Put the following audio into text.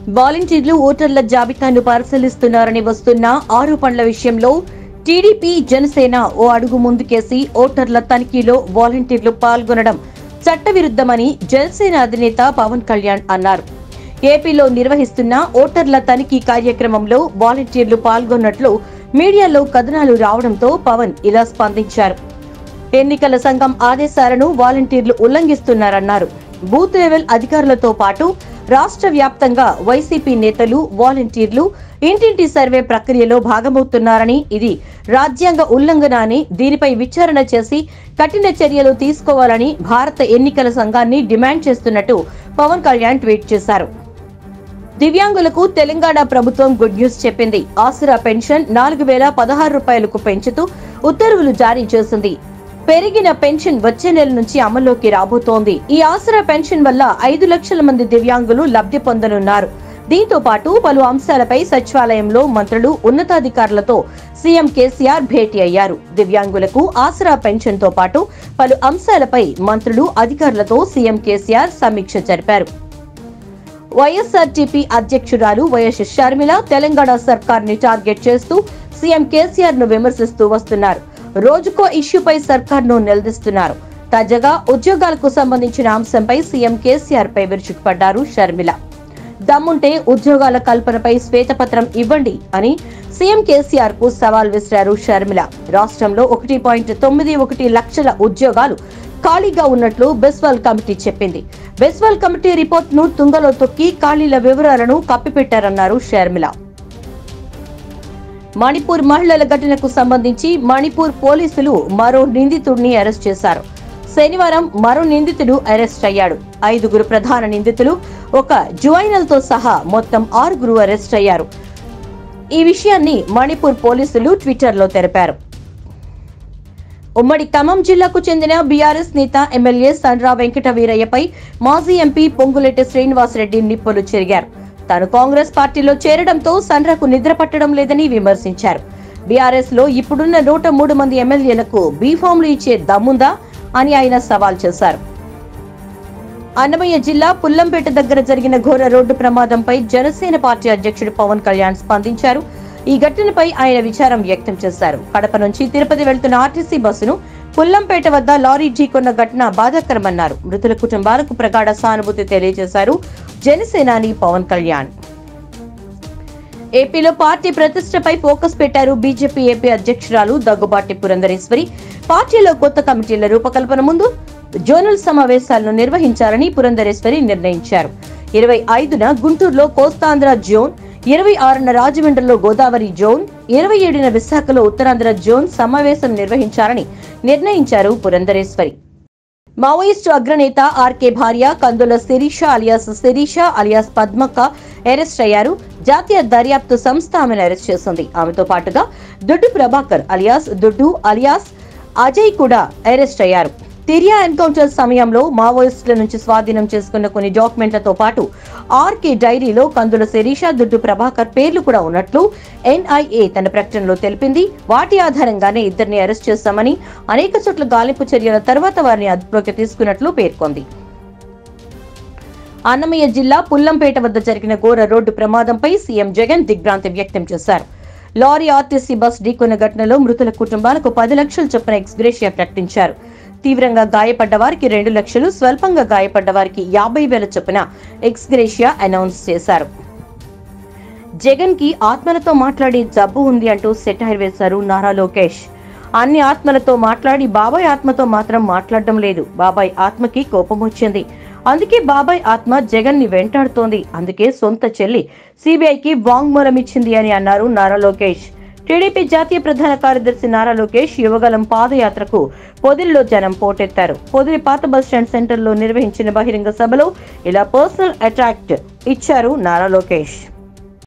వాలంటీర్లు ఓటర్ల జాబితాను పరిశీలిస్తున్నారని వస్తున్న ఆరోపణల విషయంలో టీడీపీ జనసేన ఓ అడుగు ముందుకేసి ఓటర్ల తనిఖీలో వాలంటీర్లు పాల్గొనడం చట్టవిరుద్ధమని జనసేన అధినేత పవన్ కళ్యాణ్ అన్నారు ఏపీలో నిర్వహిస్తున్న ఓటర్ల తనిఖీ కార్యక్రమంలో వాలంటీర్లు పాల్గొన్నట్లు మీడియాలో కథనాలు రావడంతో పవన్ ఇలా స్పందించారు ఎన్నికల సంఘం ఆదేశాలను వాలంటీర్లు ఉల్లంఘిస్తున్నారన్నారు బూత్ లెవెల్ అధికారులతో పాటు రాష్ట్ర వ్యాప్తంగా వైసీపీ నేతలు వాలంటీర్లు ఇంటింటి సర్వే ప్రక్రియలో భాగమవుతున్నారని ఇది రాజ్యాంగ ఉల్లంఘన అని దీనిపై విచారణ చేసి కఠిన చర్యలు తీసుకోవాలని భారత ఎన్నికల సంఘాన్ని డిమాండ్ చేస్తున్నట్టు పవన్ కళ్యాణ్ ట్వీట్ చేశారు దివ్యాంగులకు తెలంగాణ ప్రభుత్వం గుడ్ న్యూస్ చెప్పింది ఆసరా పెన్షన్ నాలుగు వేల పదహారు రూపాయలకు పెంచుతూ ఉత్తర్వులు జారీ చేసింది పెరిగిన పెన్షన్ వచ్చే నెల నుంచి అమల్లోకి రాబోతోంది ఈ ఆసరా పెన్షన్ వల్ల ఐదు లక్షల మంది దివ్యాంగులు లబ్ధి పొందనున్నారు దీంతో పాటు పలు అంశాలపై సచివాలయంలో మంత్రులు ఉన్నతాధికారులతో సీఎం కేసీఆర్ భేటీ అయ్యారు దివ్యాంగులకు ఆసరా పెన్షన్ తో పాటు పలు అంశాలపై మంత్రులు అధికారులతో సీఎం కేసీఆర్ సమీక్ష జరిపారు వైఎస్ఆర్టీపీ అధ్యక్షురాలు వైఎస్ షర్మిల తెలంగాణ సర్కార్ ని టార్గెట్ చేస్తూ సీఎం కేసీఆర్ ను విమర్శిస్తూ వస్తున్నారు రోజుకో ఇష్యూపై సర్కార్ ను నిలదీస్తున్నారు తాజాగా ఉద్యోగాలకు సంబంధించిన అంశంపై సీఎం కేసీఆర్ పై విరుచుకుపడ్డారు షర్మిల దమ్ముంటే ఉద్యోగాల కల్పనపై శ్వేతపత్రం ఇవ్వండి అని సీఎం కేసీఆర్ కు సవాల్ విసిరారు షర్మిల రాష్ట్రంలో ఒకటి పాయింట్ తొమ్మిది ఒకటి లక్షల ఉద్యోగాలు ఖాళీగా ఉన్నట్లు బెస్వాల్ కమిటీ చెప్పింది బెస్వాల్ కమిటీ రిపోర్ట్ ను తుంగలో తొక్కి ఖాళీల వివరాలను కప్పిపెట్టారన్నారు షర్మిల మణిపూర్ మహిళల ఘటనకు సంబంధించి మణిపూర్ పోలీసులు మరో నిందితుడిని అరెస్ట్ చేశారు శనివారం మరో నిందితుడు అరెస్ట్ అయ్యాడు ఐదుగురు ప్రధాన నిందితులు ఒక జువైనల్ తో సహా మొత్తం ఆరుగురు అరెస్ట్ అయ్యారు ఈ విషయాన్ని మణిపూర్ పోలీసులు ట్విట్టర్లో తెలిపారు ఉమ్మడి ఖమ్మం జిల్లాకు చెందిన బీఆర్ఎస్ నేత ఎమ్మెల్యే సండ్రా వెంకట వీరయ్యపై మాజీ ఎంపీ పొంగులెట్టి శ్రీనివాసరెడ్డి నిప్పులు చెరిగారు తాను కాంగ్రెస్ పార్టీలో చేరడంతో సండ్రకు నిద్ర పట్టడం లేదని విమర్శించారు బీఆర్ఎస్ లో ఇప్పుడున్న నూట మూడు మంది ఎమ్మెల్యేలకు బీఫామ్లు ఇచ్చే దమ్ముందా అని ఆయన సవాల్ చేశారు అన్నమయ్య జిల్లా పుల్లంపేట దగ్గర జరిగిన ఘోర రోడ్డు ప్రమాదంపై జనసేన పార్టీ అధ్యక్షుడు పవన్ కళ్యాణ్ స్పందించారు ఈ ఘటనపై ఆయన విచారం వ్యక్తం చేశారు కడప నుంచి తిరుపతి వెళ్తున్న ఆర్టీసీ బస్సును పుల్లంపేట వద్ద లారీ ఢీకొన్న ఘటన బాధాకరమన్నారు మృతుల కుటుంబాలకు ప్రగాఢ సానుభూతి తెలియజేశారు జనసేనాని పవన్ కళ్యాణ్ ఏపీలో పార్టీ ప్రతిష్టపై ఫోకస్ పెట్టారు బీజేపీ ఏపీ అధ్యక్షురాలు దగ్గుబాటి పురంధరేశ్వరి పార్టీలో కొత్త కమిటీల రూపకల్పన ముందు జోనల్ సమావేశాలను నిర్వహించాలని పురంధరేశ్వరి నిర్ణయించారు ఇరవై ఐదున గుంటూరులో కోస్తాంధ్ర జోన్ ఇరవై ఆరున రాజమండ్రిలో గోదావరి జోన్ ఇరవై ఏడున విశాఖలో ఉత్తరాంధ్ర జోన్ సమావేశం నిర్వహించాలని నిర్ణయించారు పురంధరేశ్వరి మావోయిస్టు అగ్రనేత ఆర్కే భార్య Kandula Sirisha alias Sirisha alias Padmakka arrest అయ్యారు జాతీయ దర్యాప్తు సంస్థ ఆమెను అరెస్ట్ చేసింది ఆమెతో పాటుగా దుడ్డు ప్రభాకర్ అలియాస్ దుడ్డు అలియాస్ అజయ్ కూడా అరెస్ట్ అయ్యారు తిరియా ఎన్కౌంటర్ సమయంలో మావోయిస్టుల నుంచి స్వాధీనం చేసుకున్న కొన్ని డాక్యుమెంట్లతో పాటు ఆర్కే డైరీలో కందుల శిరీష దుడ్డు ప్రభాకర్ పేర్లు కూడా ఉన్నట్లు ఎన్ఐఏ తన ప్రకటనలో తెలిపింది వాటి ఆధారంగానే ఇద్దరిని అరెస్ట్ చేస్తామని అనేక చోట్ల గాలింపు చర్యల తర్వాత వారిని అదుపులోకి తీసుకున్నట్లు పేర్కొంది అన్నమయ్య జిల్లా పుల్లంపేట వద్ద జరిగిన ఘోర రోడ్డు ప్రమాదంపై సీఎం జగన్ దిగ్భ్రాంతి వ్యక్తం చేశారు లారీ ఆర్టీసీ బస్ ఢీకొన్న ఘటనలో మృతుల కుటుంబాలకు పది లక్షల చొప్పున ఎక్స్గ్రేషియా ప్రకటించారు తీవ్రంగా గాయపడ్డ వారికి రెండు లక్షలు స్వల్పంగా గాయపడ్డ వారికి యాభై వేల చొప్పున ఎక్స్గ్రేషియా అనౌన్స్ చేశారు జగన్ కి ఆత్మలతో మాట్లాడి జబ్బు ఉంది అంటూ సెటైర్ వేశారు నారా లోకేష్ అన్ని ఆత్మలతో మాట్లాడి బాబాయ్ ఆత్మతో మాత్రం మాట్లాడడం లేదు బాబాయ్ ఆత్మకి కోపం వచ్చింది అందుకే బాబాయ్ ఆత్మ జగన్ ని వెంటాడుతోంది అందుకే సొంత చెల్లి సిబిఐకి వాంగ్మూలం ఇచ్చింది అని అన్నారు నారా లోకేష్ టీడీపీ జాతీయ ప్రధాన కార్యదర్శి నారా లోకేష్ యువగలం పాదయాత్రకు పొదిలిలో జనం పోటెత్తారు పొదిలి పాత బస్టాండ్ సెంటర్లో నిర్వహించిన బహిరంగ సభలో ఇలా పర్సనల్ అటాక్ ఇచ్చారు నారా లోకేష్